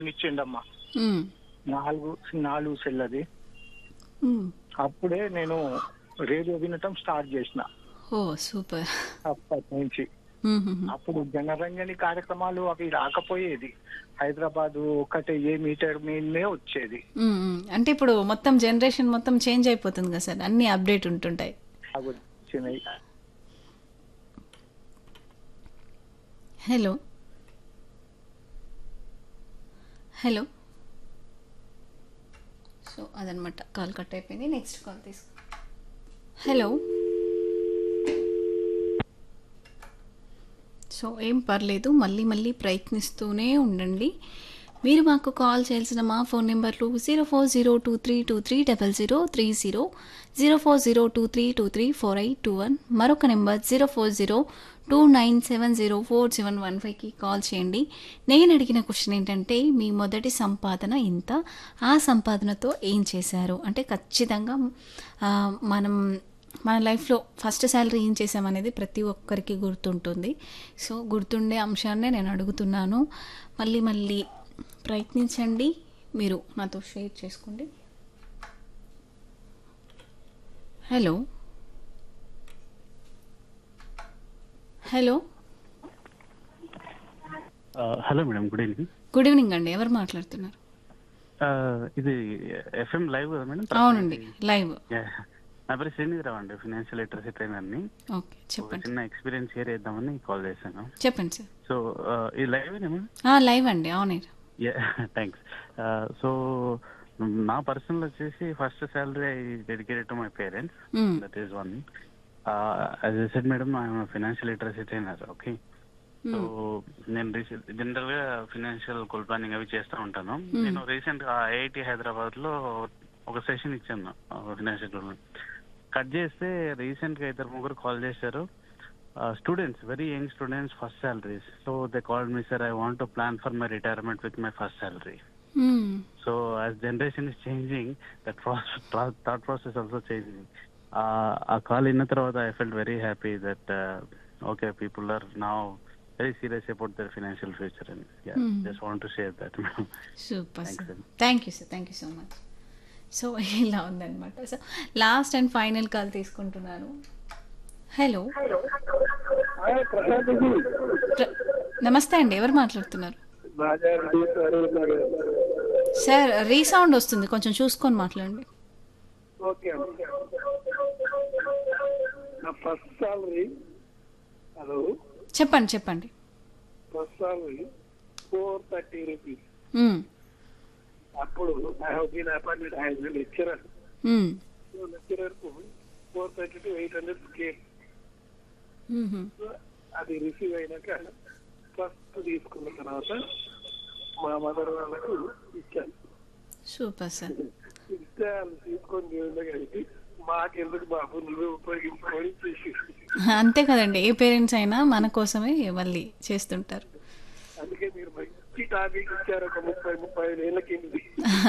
ఇచ్చిండమ్మా ఉమ్, నాలుగు నాలుగు సెల్ అది ఉమ్. అప్పుడే నేను రేడియో వినటం స్టార్ట్ చేసిన ఓ సూపర్ అప్పటి నుంచి ఉమ్, ఉమ్, ఉమ్. అప్పుడు జనరంజని కార్యక్రమాలు అవి రాకపోయేది హైదరాబాద్ ఒకటే ఏ మీటర్ మీదనే వచ్చేది ఉమ్, ఉమ్. అంటే ఇప్పుడు మొత్తం జనరేషన్ మొత్తం చేంజ్ అయిపోతుంది కదా సార్ అన్ని అప్డేట్ ఉంటుంటాయి అవి వచ్చినాయి హలో హలో సో అదనమాట కాల్ కట్ అయిపోయింది నెక్స్ట్ కాల్ తీసుకో హలో సో ఏం పర్లేదు మళ్ళీ మళ్ళీ ప్రయత్నిస్తూనే ఉండండి మీరు మాకు కాల్ చేయాల్సిన మా ఫోన్ నెంబర్లు zero four zero two three two three double zero three zero zero four zero two three two three four eight two one మరొక number zero four zero two nine seven zero four seven one ఫైవ్కి call చేయండి నేను అడిగిన question ఏంటంటే మీ మొదటి సంపాదన ఇంత ఆ సంపాదనతో ఏం చేశారు అంటే ఖచ్చితంగా ఆ, మనం మన లైఫ్లో ఫస్ట్ శాలరీ ఏం చేసామనేది ప్రతి ఒక్కరికి గుర్తుంటుంది సో గుర్తుండే అంశాన్నే నేను అడుగుతున్నాను మళ్ళీ మళ్ళీ ప్రయత్నించండి మీరు నాతో షేర్ చేసుకోండి hello hello hello madam good evening good evening అండి ఎవరు మాట్లాడుతున్నారు ఇది ఎఫ్ఎం లైవ్ కదా మేడం అవునండి లైవ్ Yeah. నా పేరు శ్రీనిధిరావు అండి ఫినాన్షియల్ లిటరసీ ట్రైనర్ని ఓకే ఒక చెప్పండి చిన్న ఎక్స్పీరియన్స్ షేర్ చేద్దామని కాల్ చేశాను చెప్పండి సార్ సో ఈ లైవ్ మేడం లైవ్ అండి అవునే థ్యాంక్స్ సో నా పర్సనల్ వచ్చేసి first salary I dedicated to my parents Mm. That is one as I said madam I'm financial literacy trainer okay so నేను general గా financial goal planning అవి చేస్తూ ఉంటాను నేను రీసెంట్ గా ఐఐటి హైదరాబాద్ లో ఒక సెషన్ ఇచ్చాను ఫినాన్షియల్ గోల్ కట్ చేస్తే రీసెంట్ గా ఇద్దరు ముగ్గురు కాల్ చేశారు students very young students first salaries so they call me sir I want to plan for my retirement with my first salary so as generation is changing that thought process also changing ఆ call విన్న తర్వాత I felt very happy that okay people are now very serious about their financial future and just want to share that super Thanks, sir sir. Thank you sir thank you so much so ఇలా ఉందన్నమాట so last and final call తీసుకుంటున్నాను hello ప్ర- నమస్తే అండి ఎవరు మాట్లాడుతున్నారు sir resound వస్తుంది కొంచెం చూసుకొని మాట్లాడండి ఓకే నా ఫస్ట్ సాలరీ హలో చెప్పండి చెప్పండి first salary four thirty rupees hmm. అప్పుడు I have been appointed as lecturer hmm. So lecturer కు four thirty to eight hundred came hmm. అది రిసీవ్ అయినాక ఫస్ట్ తీసుకున్న తర్వాత మా మదర్ వాళ్ళకు ఇచ్చాను సూపర్ సార్ ఇస్తే వాళ్ళు తీసుకొని దేవుళ్ళ కలిపి మాకెందుకు బాబు నువ్వే ఉపయోగించుకొని చేసి అంతే కదండి ఏ పేరెంట్స్ అయినా మన కోసమే మళ్ళీ చేస్తుంటారు అందుకే మీరు మంచి టాపిక్ ఇచ్చారు ఒక ముప్పై ముప్పై ఐదు ఏళ్ళ కింది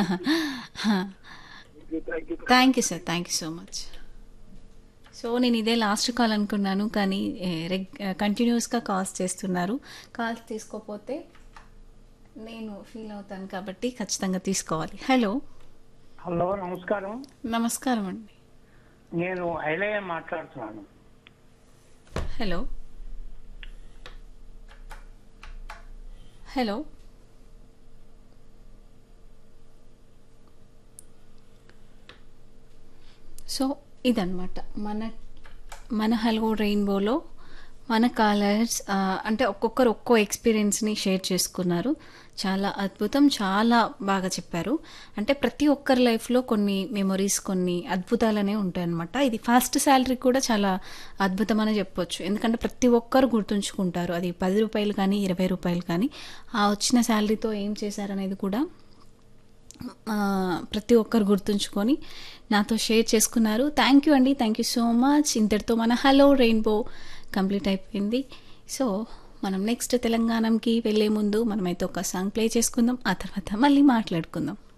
thank you thank you sir thank you so much so నేను ఇదే లాస్ట్ కాల్ అనుకున్నాను కానీ రెగ్ కంటిన్యూస్గా కాల్స్ చేస్తున్నారు కాల్స్ తీసుకోపోతే నేను ఫీల్ అవుతాను కాబట్టి ఖచ్చితంగా తీసుకోవాలి హలో హలో నమస్కారం నమస్కారం అండి నేను ఐలయ్య మాట్లాడుతున్నాను హలో హలో సో ఇదన్నమాట మన మన హలో రెయిన్బోలో మన కాలర్స్ అంటే ఒక్కొక్కరు ఒక్కో ఎక్స్పీరియన్స్ని షేర్ చేసుకున్నారు చాలా అద్భుతం చాలా బాగా చెప్పారు అంటే ప్రతి ఒక్కరి లైఫ్లో కొన్ని మెమొరీస్ కొన్ని అద్భుతాలనే ఉంటాయన్నమాట ఇది ఫస్ట్ శాలరీ కూడా చాలా అద్భుతం అని చెప్పొచ్చు ఎందుకంటే ప్రతి ఒక్కరు గుర్తుంచుకుంటారు అది పది రూపాయలు కానీ ఇరవై రూపాయలు కానీ ఆ వచ్చిన శాలరీతో ఏం చేశారనేది కూడా ఆ, ప్రతి ఒక్కరు గుర్తుంచుకొని నాతో షేర్ చేసుకున్నారు థ్యాంక్ యూ అండి థ్యాంక్ యూ సో మచ్ ఇంతటితో మన హలో రెయిన్బో కంప్లీట్ అయిపోయింది సో మనం నెక్స్ట్ తెలంగాణకి వెళ్ళే ముందు మనమైతే ఒక సాంగ్ ప్లే చేసుకుందాం ఆ తర్వాత మళ్ళీ మాట్లాడుకుందాం